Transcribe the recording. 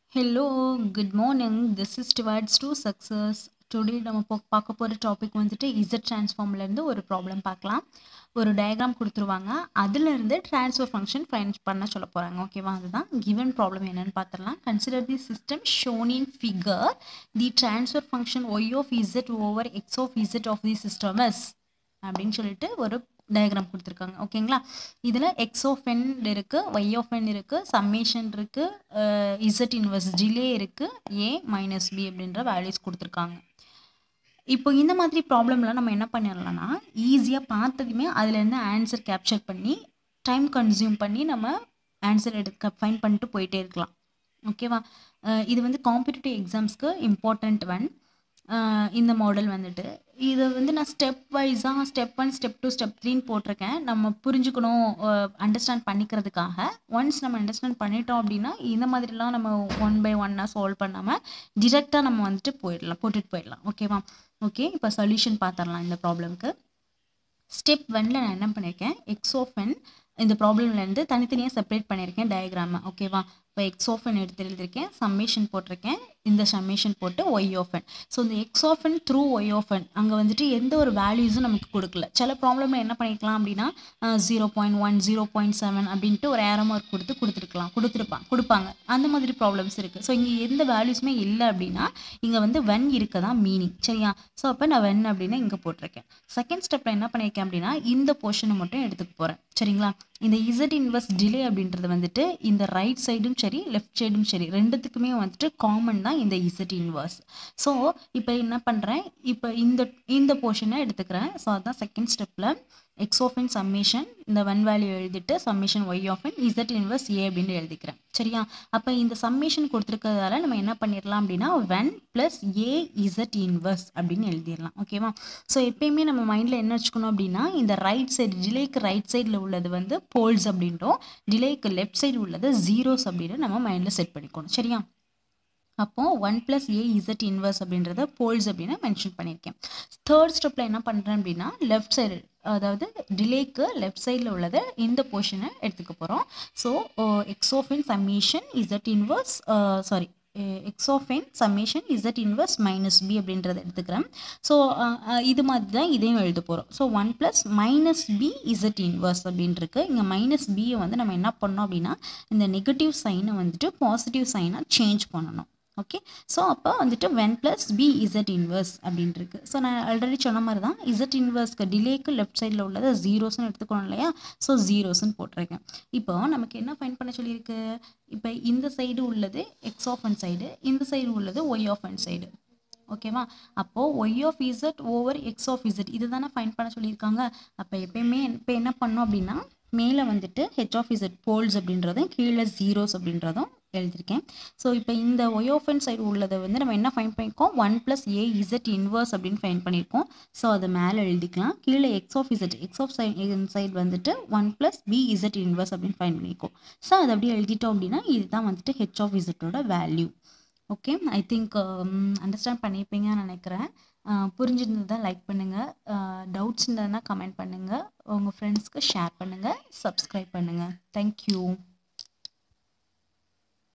hello good morning this is towards to success today நம்ம போ பார்க்க போகிற டாபிக் வந்துட்டு இசட் ட்ரான்ஸ்ஃபார்ம்லேருந்து ஒரு ப்ராப்ளம் பார்க்கலாம் ஒரு டயக்ராம் கொடுத்துருவாங்க அதுலேருந்து ட்ரான்ஸ்ஃபர் ஃபங்க்ஷன் ஃபைன் பண்ண சொல்ல போகிறாங்க ஓகேவா அதுதான் கிவன் ப்ராப்ளம் என்னன்னு பார்த்துடலாம் consider the system shown in figure the transfer function Y of Z over X of Z of the system S அப்படின்னு சொல்லிட்டு ஒரு டயக்ராம் கொடுத்துருக்காங்க ஓகேங்களா இதில் எக்ஸ் ஆஃப் என் இருக்குது ஒய் ஆஃப் என் இருக்குது சம்மேஷன் இருக்குது இசட் இன்வெர்ஸ் டிலே இருக்குது ஏ மைனஸ் பி அப்படின்ற வேல்யூஸ் கொடுத்துருக்காங்க இப்போ இந்த மாதிரி ப்ராப்ளம்லாம் நம்ம என்ன பண்ணிடலாம்னா ஈஸியாக பார்த்ததுமே அதுலேருந்து ஆன்சர் கேப்சர் பண்ணி டைம் கன்சியூம் பண்ணி நம்ம ஆன்சர் எடுக்க ஃபைன் பண்ணிட்டு போயிட்டே இருக்கலாம் ஓகேவா இது வந்து காம்படிட்டிவ் எக்ஸாம்ஸ்க்கு இம்பார்ட்டண்ட் ஒன் இந்த மாடல் வந்துட்டு இதை வந்து நான் ஸ்டெப் வைஸாக step one step two step த்ரீன்னு போட்டிருக்கேன் நம்ம புரிஞ்சுக்கணும் அண்டர்ஸ்டாண்ட் பண்ணிக்கிறதுக்காக ஒன்ஸ் நம்ம அண்டர்ஸ்டாண்ட் பண்ணிட்டோம் அப்படின்னா இந்த மாதிரிலாம் நம்ம ஒன் பை ஒன்னாக சால்வ் பண்ணாமல் டிரெக்டாக நம்ம வந்துட்டு போயிடலாம் போட்டுட்டு போயிடலாம் ஓகேவா ஓகே இப்போ சொல்யூஷன் பார்த்துடலாம் இந்த ப்ராப்ளம்க்கு ஸ்டெப் ஒன்ல நான் என்ன பண்ணியிருக்கேன் எக்ஸ் ஆஃப் என் இந்த ப்ராப்ளம்லேருந்து தனித்தனியாக செப்பரேட் பண்ணியிருக்கேன் டயக்ராமை ஓகேவா இப்போ எக்ஸ் ஆஃப் என் எடுத்து எழுதியிருக்கேன் சம்மேஷன் போட்டிருக்கேன் இந்த சம்மேஷன் போட்டு ஒய் ஆஃப் என் ஸோ இந்த X of N through Y of N அங்கே வந்துட்டு எந்த ஒரு வேல்யூஸும் நமக்கு கொடுக்கல சில ப்ராப்ளமில் என்ன பண்ணிக்கலாம் அப்படின்னா zero point one zero point seven அப்படின்ட்டு ஒரு ஏரோ மார்க் கொடுத்து கொடுத்துருக்கலாம் கொடுத்துருப்பாங்க கொடுப்பாங்க அந்த மாதிரி ப்ராப்ளம்ஸ் இருக்குது ஸோ இங்கே எந்த வேல்யூஸுமே இல்லை அப்படின்னா இங்கே வந்து வென் இருக்க தான் மீனிங் சரியா ஸோ அப்போ நான் வென் அப்படின்னா இங்கே போட்டிருக்கேன் செகண்ட் ஸ்டெப்பில் என்ன பண்ணியிருக்கேன் அப்படின்னா இந்த போர்ஷனை மட்டும் எடுத்துக்க போகிறேன் சரிங்களா இந்த இசட் இன்வெர்ஸ் டிலே அப்படின்றது வந்துட்டு இந்த ரைட் சைடும் சரி லெஃப்ட் சைடும் சரி ரெண்டுத்துக்குமே வந்துட்டு காமன் தான் இந்த இசட் இன்வெர்ஸ் ஸோ இப்போ என்ன பண்ணுறேன் இப்போ இந்த இந்த போர்ஷனை எடுத்துக்கிறேன் ஸோ அதுதான் செகண்ட் ஸ்டெப்பில் எக்ஸ் ஆஃப் இன் சம்மேஷன் இந்த ஒன் வேல்யூ எழுதிட்டு summation Y of N Z inverse A அப்படின்னு எழுதிக்கிறேன் சரியா அப்போ இந்த சம்மேஷன் கொடுத்துருக்கிறதால நம்ம என்ன பண்ணிடலாம் அப்படின்னா one plus A Z inverse அப்படின்னு எழுதிடலாம் ஓகேவா ஸோ எப்பயுமே நம்ம மைண்டில் என்ன வச்சுக்கணும் அப்படின்னா இந்த ரைட் சைடு டிலேக்கு ரைட் சைடில் உள்ளது வந்து போல்ஸ் அப்படின்ட்டோம் டிலேக்கு லெஃப்ட் சைடு உள்ளது ஜீரோஸ் அப்படின்னு நம்ம மைண்டில் செட் பண்ணிக்கணும் சரியா அப்போது one plus A Z inverse அப்படின்றத போல்ஸ் அப்படின்னு மென்ஷன் பண்ணியிருக்கேன் தேர்ட் ஸ்டெப்பில் என்ன பண்ணுறேன் அப்படின்னா லெஃப்ட் சைடு அதாவது டிலேக்கு லெஃப்ட் சைடில் உள்ளதை இந்த போர்ஷனை எடுத்துக்க போகிறோம் so X of N summation Z inverse sorry X of N summation Z inverse minus B அப்படின்றத எடுத்துக்கிறேன் ஸோ இது மாதிரி தான் இதையும் எழுத போகிறோம் so one plus minus B Z inverse அப்படின்ட்டுருக்கு இங்கே மைனஸ் பியை வந்து நம்ம என்ன பண்ணோம் அப்படின்னா இந்த நெகட்டிவ் சைனை வந்துட்டு பாசிட்டிவ் சைனாக சேஞ்ச் பண்ணணும் ஓகே ஸோ அப்போ வந்துட்டு when plus B Z inverse அப்படின்ட்டுருக்கு ஸோ நான் ஆல்ரெடி சொன்ன மாதிரி தான் இசட் இன்வெர்ஸ்க்கு டிலேக்கு லெஃப்ட் சைடில் உள்ளதை ஜீரோஸ்னு எடுத்துக்கணும் இல்லையா ஸோ ஜீரோஸ்னு போட்டிருக்கேன் இப்போ நமக்கு என்ன ஃபைன் பண்ண சொல்லியிருக்கு இப்போ இந்த சைடு உள்ளது எக்ஸ் ஆஃப் அன் சைடு இந்த சைடு உள்ளது ஒய் ஆஃப் அன் சைடு ஓகேவா அப்போது Y of Z over X of Z இது தானே ஃபைன் பண்ண சொல்லியிருக்காங்க அப்போ எப்பயுமே இப்போ என்ன பண்ணோம் அப்படின்னா மேலே வந்துட்டு ஹெச் ஆஃப் இசட் போல்ஸ் அப்படின்றதும் கீழே ஜீரோஸ் அப்படின்றதும் எழுதியிருக்கேன் ஸோ இப்போ இந்த ஒயோஃபன் சைடு உள்ளதை வந்து நம்ம என்ன ஃபைன் பண்ணியிருக்கோம் one plus A Z inverse அப்படின்னு ஃபைன் பண்ணியிருக்கோம் ஸோ அதை மேலே எழுதிக்கலாம் கீழே X of Z X of side side வந்துட்டு one plus B Z inverse அப்படின்னு ஃபைன் பண்ணியிருக்கோம் ஸோ அதை அப்படியே எழுதிட்டோம் அப்படின்னா இதுதான் வந்துட்டு ஹெச் ஆஃப் இசட்டோட value okay I think understand பண்ணியிருப்பீங்கன்னு நினைக்கிறேன் புரிஞ்சிருந்ததை லைக் பண்ணுங்கள் டவுட்ஸ் இருந்ததுன்னா கமெண்ட் பண்ணுங்கள் உங்கள் ஃப்ரெண்ட்ஸ்க்கு ஷேர் பண்ணுங்கள் சப்ஸ்கிரைப் பண்ணுங்கள் தேங்க்யூ